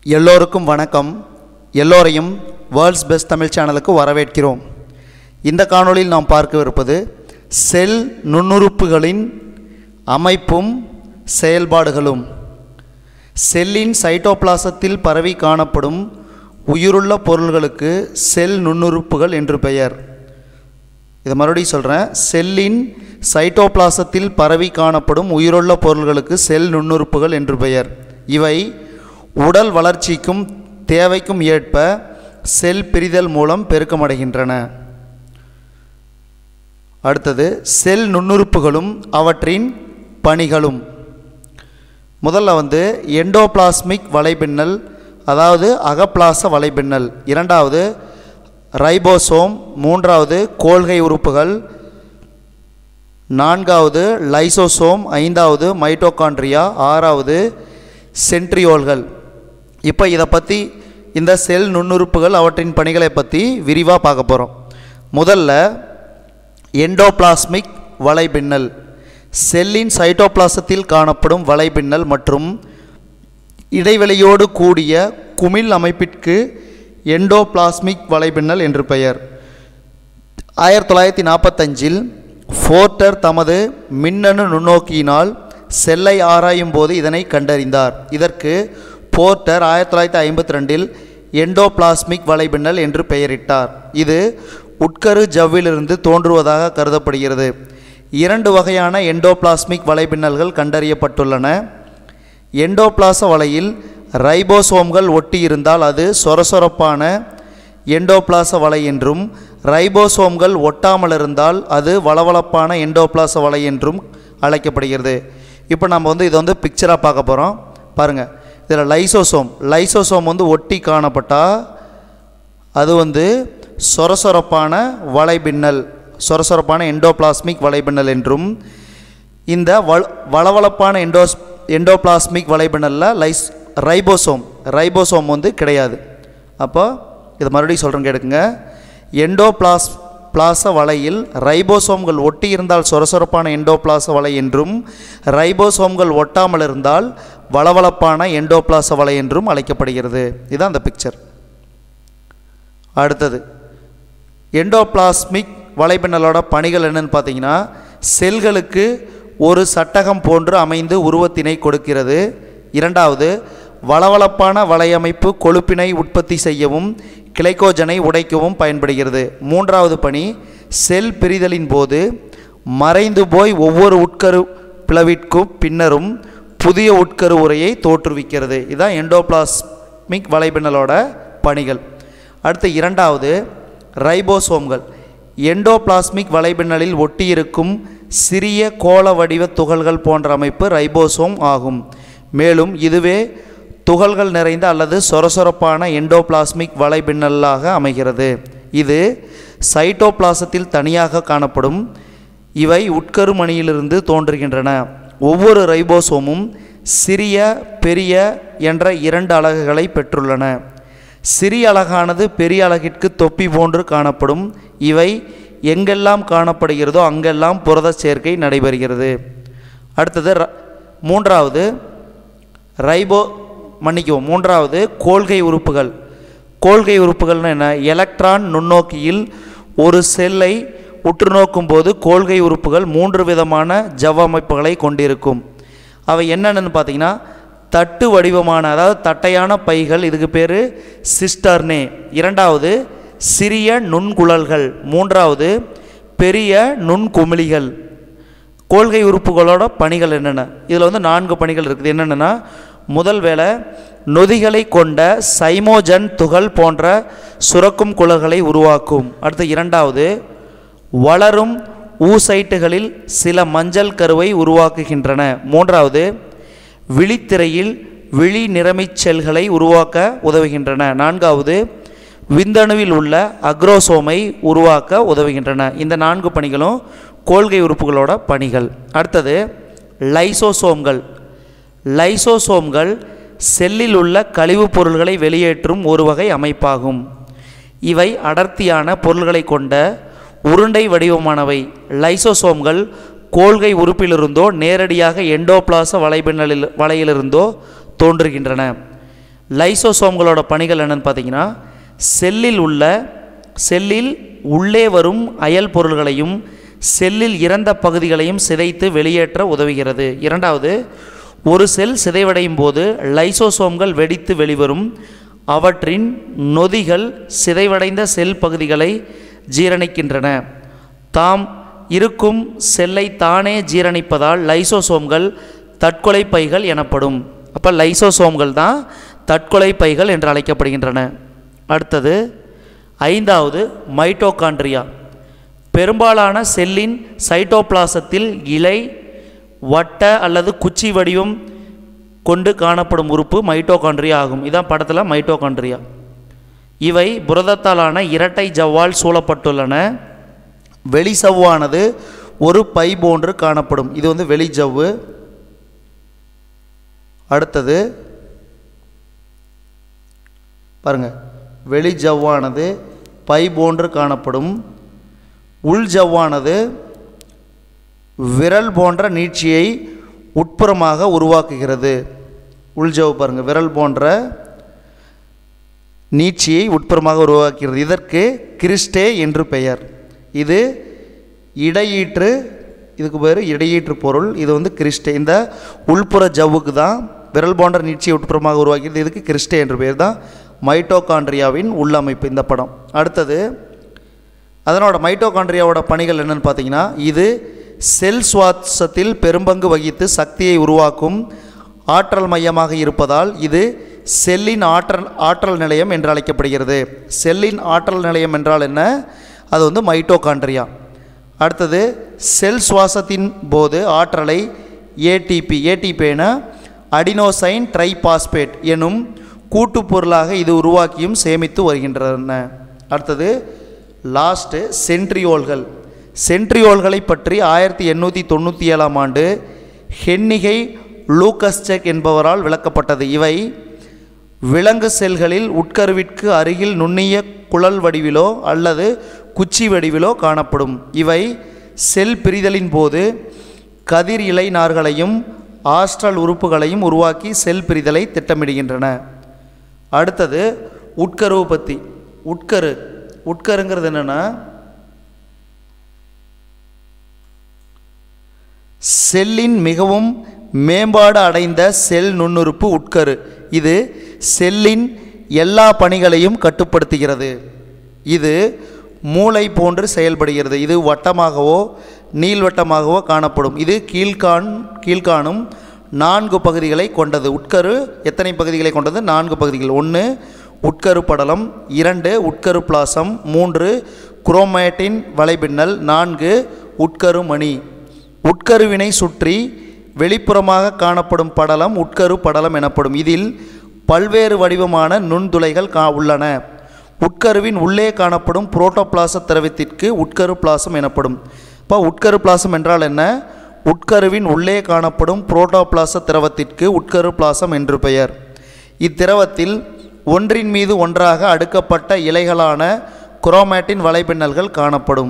எல்லோருக்கும் வணக்கம் எல்லோரையும் வேர்ல்ட்ஸ் பெஸ்ட் தமிழ் சேனலுக்கு வரவேற்கிறோம் இந்த காணொளியில் நாம் பார்க்கவிருப்பது செல் நுண்ணுறுப்புகளின் அமைப்பும் செயல்பாடுகளும் செல்லின் சைட்டோபிளாசத்தில் பரவி காணப்படும் உயிருள்ள பொருள்களுக்கு செல் நுண்ணுறுப்புகள் என்று பெயர் இதை மறுபடியும் சொல்கிறேன் செல்லின் சைட்டோபிளாசத்தில் பரவி காணப்படும் உயிருள்ள பொருள்களுக்கு செல் நுண்ணுறுப்புகள் என்று பெயர் இவை உடல் வளர்ச்சிக்கும் தேவைக்கும் ஏற்ப செல் பிரிதல் மூலம் பெருக்கமடைகின்றன அடுத்தது செல் நுண்ணுறுப்புகளும் அவற்றின் பணிகளும் முதல்ல வந்து எண்டோபிளாஸ்மிக் வலைப்பின்னல் அதாவது அகப்பிளாச வலைப்பின்னல் இரண்டாவது ரைபோசோம் மூன்றாவது கோல்கை உறுப்புகள் நான்காவது லைசோசோம் ஐந்தாவது மைட்டோகாண்ட்ரியா ஆறாவது சென்ட்ரியோல்கள் இப்போ இதை பற்றி இந்த செல் நுண்ணுறுப்புகள் அவற்றின் பணிகளை பற்றி விரிவாக பார்க்க போகிறோம் முதல்ல எண்டோபிளாஸ்மிக் வலைப்பின்னல் செல்லின் சைட்டோபிளாசத்தில் காணப்படும் வலைப்பின்னல் மற்றும் இடைவெளியோடு கூடிய குமிழ் அமைப்பிற்கு எண்டோபிளாஸ்மிக் வலைப்பின்னல் என்று பெயர் ஆயிரத்தி தொள்ளாயிரத்தி நாற்பத்தஞ்சில் ஃபோர்டர் தமது மின்னணு நுண்ணோக்கியினால் செல்லை ஆராயும் போது இதனை கண்டறிந்தார் இதற்கு போர்ட்டர் ஆயிரத்தி தொள்ளாயிரத்தி ஐம்பத்தி ரெண்டில் எண்டோபிளாஸ்மிக் வலைப்பின்னல் என்று பெயரிட்டார் இது உட்கரு ஜவ்விலிருந்து தோன்றுவதாக கருதப்படுகிறது இரண்டு வகையான எண்டோபிளாஸ்மிக் வலைப்பின்னல்கள் கண்டறியப்பட்டுள்ளன எண்டோபிளாச வலையில் ரைபோசோம்கள் ஒட்டி இருந்தால் அது சொரசொரப்பான எண்டோபிளாச வலை என்றும் ரைபோசோம்கள் ஒட்டாமல் இருந்தால் அது வளவளப்பான எண்டோபிளாச வலை என்றும் அழைக்கப்படுகிறது இப்போ நம்ம வந்து இதை வந்து பிக்சராக பார்க்க போகிறோம் பாருங்கள் இதில் லைசோசோம் லைசோசோம் வந்து ஒட்டி காணப்பட்டால் அது வந்து சொரசொரப்பான வலைபின்னல் சொரசொரப்பான எண்டோபிளாஸ்மிக் வலைபின்னல் என்றும் இந்த வள வளவளப்பான எண்டோஸ் எண்டோபிளாஸ்மிக் வலைபின்னலில் லைஸ் ரைபோசோம் ரைபோசோம் வந்து கிடையாது அப்போ இதை மறுபடியும் சொல்கிறேன் கேட்டுக்குங்க எண்டோபிளாஸ் பிளாச வலையில் ரைபோசோம்கள் ஒட்டி இருந்தால் சொரசொரப்பான எண்டோபிளாச வலை என்றும் ரைபோசோம்கள் ஒட்டாமல் இருந்தால் வளவளப்பான எண்டோபிளாச வலை என்றும் அழைக்கப்படுகிறது இதுதான் அந்த பிக்சர் அடுத்தது எண்டோபிளாஸ்மிக் வலைப்பின்னலோட பணிகள் என்னன்னு பார்த்தீங்கன்னா செல்களுக்கு ஒரு சட்டகம் போன்று அமைந்து உருவத்தினை கொடுக்கிறது இரண்டாவது வளவளப்பான வலையமைப்பு கொழுப்பினை உற்பத்தி செய்யவும் கிளைக்கோஜனை உடைக்கவும் பயன்படுகிறது மூன்றாவது பணி செல் பிரிதலின் போது மறைந்து போய் ஒவ்வொரு உட்கரு பிளவிற்கும் பின்னரும் புதிய உட்கரு உரையை தோற்றுவிக்கிறது இதுதான் எண்டோபிளாஸ்மிக் வலைப்பின்னலோட பணிகள் அடுத்து இரண்டாவது ரைபோசோம்கள் எண்டோபிளாஸ்மிக் வலைப்பின்னலில் ஒட்டியிருக்கும் சிறிய கோள வடிவ துகள்கள் போன்ற அமைப்பு ரைபோசோம் ஆகும் மேலும் இதுவே துகள்கள் நிறைந்த அல்லது சொரசொரப்பான எண்டோபிளாஸ்மிக் வலைப்பின்னலாக அமைகிறது இது சைட்டோபிளாசத்தில் தனியாக காணப்படும் இவை உட்கருமணியிலிருந்து தோன்றுகின்றன ஒவ்வொரு ரைபோசோமும் சிறிய பெரிய என்ற இரண்டு அலகுகளை பெற்றுள்ளன சிறிய அலகானது பெரிய அலகிற்கு தொப்பி போன்று காணப்படும் இவை எங்கெல்லாம் காணப்படுகிறதோ அங்கெல்லாம் புரத சேர்க்கை நடைபெறுகிறது அடுத்தது ர- மூன்றாவது ரைபோ மன்னிக்கவும் மூன்றாவது கோல்கை உறுப்புகள் கோல்கை உறுப்புகள்னு என்ன எலக்ட்ரான் நுண்ணோக்கியில் ஒரு செல்லை உற்று நோக்கும்போது கோல்கை உறுப்புகள் மூன்று விதமான ஜவ்வமைப்புகளை கொண்டிருக்கும் அவை என்னென்னு பார்த்தீங்கன்னா தட்டு வடிவமான அதாவது தட்டையான பைகள் இதுக்கு பேர் சிஸ்டர்னே இரண்டாவது சிறிய நுண்குழல்கள் மூன்றாவது பெரிய நுண்குமிழிகள் கோள்கை உறுப்புகளோட பணிகள் என்னென்ன இதில் வந்து நான்கு பணிகள் இருக்குது என்னென்னா முதல் வேலை நொதிகளை கொண்ட சைமோஜன் துகள் போன்ற சுரக்கும் குழல்களை உருவாக்கும் அடுத்து இரண்டாவது வளரும் ஊசைட்டுகளில் சில மஞ்சள் கருவை உருவாக்குகின்றன மூன்றாவது விழித்திரையில் விழி நிறமிச் செல்களை உருவாக்க உதவுகின்றன நான்காவது விந்தணுவில் உள்ள அக்ரோசோமை உருவாக்க உதவுகின்றன இந்த நான்கு பணிகளும் கோல்கை உறுப்புகளோட பணிகள் அடுத்தது லைசோசோம்கள் லைசோசோம்கள் செல்லில் உள்ள கழிவுப் பொருள்களை வெளியேற்றும் ஒரு வகை அமைப்பாகும் இவை அடர்த்தியான பொருள்களை கொண்ட உருண்டை வடிவமானவை லைசோசோம்கள் கோல்கை உறுப்பிலிருந்தோ நேரடியாக எண்டோபிளாச வலைபின்னலில் வலையிலிருந்தோ தோன்றுகின்றன லைசோசோம்களோட பணிகள் என்னன்னு பார்த்தீங்கன்னா செல்லில் உள்ள செல்லில் உள்ளே வரும் அயல் பொருள்களையும் செல்லில் இறந்த பகுதிகளையும் சிதைத்து வெளியேற்ற உதவுகிறது இரண்டாவது ஒரு செல் சிதைவடையும் போது லைசோசோம்கள் வெடித்து வெளிவரும் அவற்றின் நொதிகள் சிதைவடைந்த செல் பகுதிகளை ஜீரணிக்கின்றன தாம் இருக்கும் செல்லை தானே ஜீரணிப்பதால் லைசோசோம்கள் தற்கொலை பைகள் எனப்படும் அப்போ லைசோசோம்கள் தான் தற்கொலை பைகள் என்று அழைக்கப்படுகின்றன அடுத்தது ஐந்தாவது மைட்டோகாண்ட்ரியா பெரும்பாலான செல்லின் சைட்டோபிளாசத்தில் இலை வட்ட அல்லது குச்சி வடிவம் கொண்டு காணப்படும் உறுப்பு மைட்டோகாண்ட்ரியா ஆகும் இதான் படத்தில் மைட்டோகாண்ட்ரியா இவை புரதத்தாலான இரட்டை ஜவ்வால் சூழப்பட்டுள்ளன வெளிச்சவ்வானது ஒரு பை போன்று காணப்படும் இது வந்து வெளிச்சவ்வு அடுத்தது பாருங்க வெளிச்சவ்வானது பை போன்று காணப்படும் உள் ஜவ்வானது விரல் போன்ற நீட்சியை உட்புறமாக உருவாக்குகிறது உள்ஜவ்வு பாருங்க விரல் போன்ற நீட்சியை உட்புறமாக உருவாக்குகிறது இதற்கு கிறிஸ்டே என்று பெயர் இது இடையீற்று இதுக்கு பேர் இடையீற்று பொருள் இது வந்து கிறிஸ்டே இந்த உள்புற ஜவ்வுக்கு தான் விரல் போன்ற நீட்சியை உட்புறமாக உருவாக்கியது இதுக்கு கிறிஸ்டே என்று பெயர் தான் மைட்டோகாண்ட்ரியாவின் உள்ளமைப்பு இந்த படம் அடுத்தது அதனோட மைட்டோகாண்ட்ரியாவோட பணிகள் என்னன்னு பார்த்தீங்கன்னா இது செல் சுவாசத்தில் பெரும்பங்கு வகித்து சக்தியை உருவாக்கும் ஆற்றல் மையமாக இருப்பதால் இது செல்லின் ஆற்றல் ஆற்றல் நிலையம் என்று அழைக்கப்படுகிறது செல்லின் ஆற்றல் நிலையம் என்றால் என்ன அது வந்து மைட்டோகாண்ட்ரியா அடுத்தது செல் சுவாசத்தின் போது ஆற்றலை ஏடிபி ஏடிபினா அடினோசைன் ட்ரைபாஸ்பேட் எனும் கூட்டுப் பொருளாக இது உருவாக்கியும் சேமித்து வருகின்றன அடுத்தது லாஸ்ட்டு சென்ட்ரியோல்கள் சென்ட்ரியோல்களை பற்றி ஆயிரத்தி எண்ணூற்றி தொண்ணூற்றி ஏழாம் ஆண்டு ஹென்னிகை லூக்கஸ்செக் என்பவரால் விளக்கப்பட்டது இவை விலங்கு செல்களில் உட்கருவிற்கு அருகில் நுண்ணிய குழல் வடிவிலோ அல்லது குச்சி வடிவிலோ காணப்படும் இவை செல் பிரிதலின் போது கதிர் இலை நார்களையும் ஆஸ்ட்ரல் உறுப்புகளையும் உருவாக்கி செல் பிரிதலை திட்டமிடுகின்றன அடுத்தது உட்கருவு பற்றி உட்கரு உட்கருங்கிறது என்னென்னா செல்லின் மிகவும் மேம்பாடு அடைந்த செல் நுண்ணுறுப்பு உட்கரு இது செல்லின் எல்லா பணிகளையும் கட்டுப்படுத்துகிறது இது மூளை போன்று செயல்படுகிறது இது வட்டமாகவோ நீள்வட்டமாகவோ காணப்படும் இது கீழ்கான் கீழ்காணும் நான்கு பகுதிகளை கொண்டது உட்கரு எத்தனை பகுதிகளை கொண்டது நான்கு பகுதிகள் ஒன்று உட்கரு படலம் இரண்டு உட்கரு பிளாசம் மூன்று குரோமேட்டின் வலைபின்னல் நான்கு உட்கரு மணி உட்கருவினை சுற்றி வெளிப்புறமாக காணப்படும் படலம் உட்கரு படலம் எனப்படும் இதில் பல்வேறு வடிவமான நுண்துளைகள் கா உள்ளன உட்கருவின் உள்ளே காணப்படும் புரோட்டோபிளாச திரவத்திற்கு உட்கரு பிளாசம் எனப்படும் இப்போ உட்கரு பிளாசம் என்றால் என்ன உட்கருவின் உள்ளே காணப்படும் புரோட்டோபிளாச திரவத்திற்கு உட்கரு பிளாசம் என்று பெயர் இத்திரவத்தில் ஒன்றின் மீது ஒன்றாக அடுக்கப்பட்ட இலைகளான குரோமேட்டின் வலைப்பின்னல்கள் காணப்படும்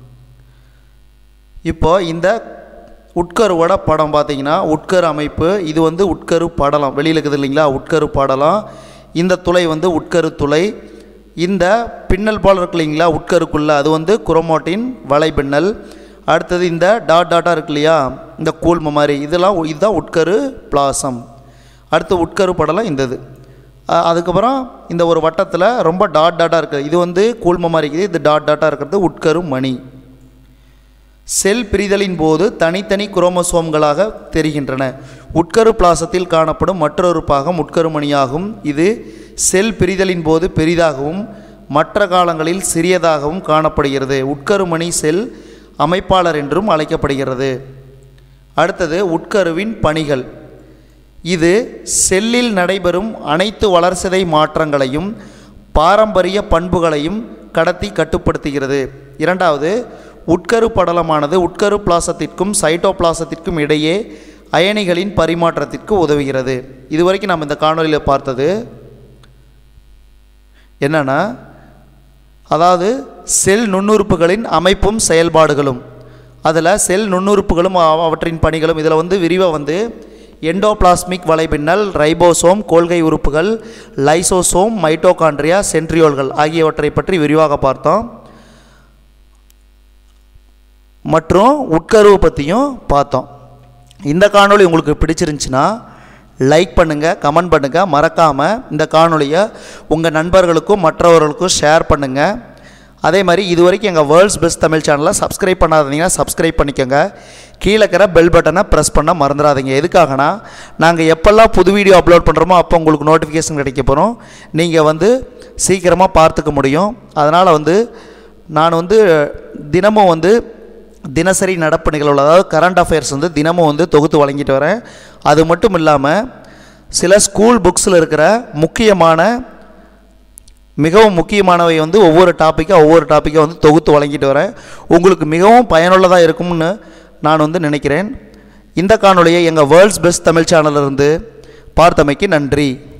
இப்போ இந்த உட்கருவோட படம் பார்த்தீங்கன்னா உட்கரு அமைப்பு இது வந்து உட்கரு படலம் வெளியில் இருக்குது இல்லைங்களா உட்கரு படலம் இந்த துளை வந்து உட்கரு துளை இந்த பின்னல் போல் இருக்கு இல்லைங்களா உட்கருக்குள்ளே அது வந்து குரோமோட்டின் வலைப்பின்னல் அடுத்தது இந்த டாட் டாட்டாக இருக்கு இல்லையா இந்த கூழ்ம மாதிரி இதெல்லாம் உ- இதுதான் உட்கரு பிளாசம் அடுத்து உட்கரு படலம் இந்த இது அ- அதுக்கப்புறம் இந்த ஒரு வட்டத்தில் ரொம்ப டாட் டாட்டாக இருக்குது இது வந்து கூழ்ம மாதிரி இருக்குது இது டாட் டாட்டாக இருக்கிறது உட்கரு மணி செல் பிரிதலின் போது தனித்தனி குரோமோசோம்களாக தெரிகின்றன உட்கரு பிளாசத்தில் காணப்படும் மற்றொரு பாகம் உட்கருமணியாகும் இது செல் பிரிதலின் போது பெரிதாகவும் மற்ற காலங்களில் சிறியதாகவும் காணப்படுகிறது உட்கருமணி செல் அமைப்பாளர் என்றும் அழைக்கப்படுகிறது அடுத்தது உட்கருவின் பணிகள் இது செல்லில் நடைபெறும் அனைத்து வளர்சிதை மாற்றங்களையும் பாரம்பரிய பண்புகளையும் கடத்தி கட்டுப்படுத்துகிறது இரண்டாவது உட்கரு படலமானது உட்கரு பிளாசத்திற்கும் சைட்டோபிளாசத்திற்கும் இடையே அயனிகளின் பரிமாற்றத்திற்கு உதவுகிறது இதுவரைக்கும் நம்ம இந்த காணொலியில் பார்த்தது என்னன்னா அதாவது செல் நுண்ணுறுப்புகளின் அமைப்பும் செயல்பாடுகளும் அதில் செல் நுண்ணுறுப்புகளும் அவ- அவற்றின் பணிகளும் இதில் வந்து விரிவாக வந்து எண்டோபிளாஸ்மிக் வலைபின்னல் ரைபோசோம் கொள்கை உறுப்புகள் லைசோசோம் மைட்டோகாண்ட்ரியா சென்ட்ரியோல்கள் ஆகியவற்றை பற்றி விரிவாக பார்த்தோம் மற்றும் உட்கருவு பற்றியும் பார்த்தோம் இந்த காணொளி உங்களுக்கு பிடிச்சிருந்துச்சுன்னா லைக் பண்ணுங்கள் கமெண்ட் பண்ணுங்கள் மறக்காமல் இந்த காணொளியை உங்கள் நண்பர்களுக்கும் மற்றவர்களுக்கும் ஷேர் பண்ணுங்கள் அதே மாதிரி இது வரைக்கும் எங்கள் வேர்ல்ட்ஸ் பெஸ்ட் தமிழ் சேனலை சப்ஸ்கிரைப் பண்ணாதீங்கன்னா சப்ஸ்கிரைப் பண்ணிக்கோங்க கீழே இருக்கிற பெல் பட்டனை ப்ரெஸ் பண்ண மறந்துடாதீங்க எதுக்காகனா நாங்கள் எப்போல்லாம் புது வீடியோ அப்லோட் பண்ணுறோமோ அப்போ உங்களுக்கு நோட்டிஃபிகேஷன் கிடைக்க போகிறோம் நீங்கள் வந்து சீக்கிரமாக பார்த்துக்க முடியும் அதனால் வந்து நான் வந்து தினமும் வந்து தினசரி நடப்பு நிகழ்வுகள் அதாவது கரண்ட் அஃபேர்ஸ் வந்து தினமும் வந்து தொகுத்து வழங்கிட்டு வரேன் அது மட்டும் இல்லாமல் சில ஸ்கூல் புக்ஸில் இருக்கிற முக்கியமான மிகவும் முக்கியமானவை வந்து ஒவ்வொரு டாப்பிக்காக ஒவ்வொரு டாப்பிக்காக வந்து தொகுத்து வழங்கிட்டு வரேன் உங்களுக்கு மிகவும் பயனுள்ளதாக இருக்கும்னு நான் வந்து நினைக்கிறேன் இந்த காணொளியை எங்கள் வேர்ல்ட்ஸ் பெஸ்ட் தமிழ் சேனலிருந்து பார்த்தமைக்கு நன்றி